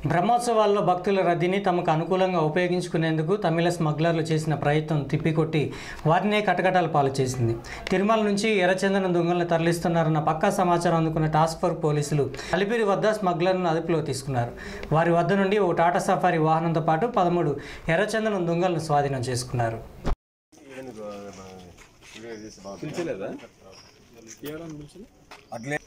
బ్రహ్మోత్సవాల్లో భక్తుల రద్దీని తమకు అనుకూలంగా ఉపయోగించుకునేందుకు తమిళ స్మగ్లర్లు చేసిన ప్రయత్నం తిప్పికొట్టి వారినే కటకటాల పాలు చేసింది తిరుమల నుంచి ఎర్రచందనం దొంగలను తరలిస్తున్నారన్న పక్కా సమాచారం అందుకున్న టాస్క్ ఫోర్స్ పోలీసులు అలిపిరి వద్ద స్మగ్లర్ను అదుపులో తీసుకున్నారు వారి వద్ద నుండి ఓ టాటా సఫారీ వాహనంతో పాటు పదమూడు ఎర్రచందనం దొంగలను స్వాధీనం చేసుకున్నారు అట్లే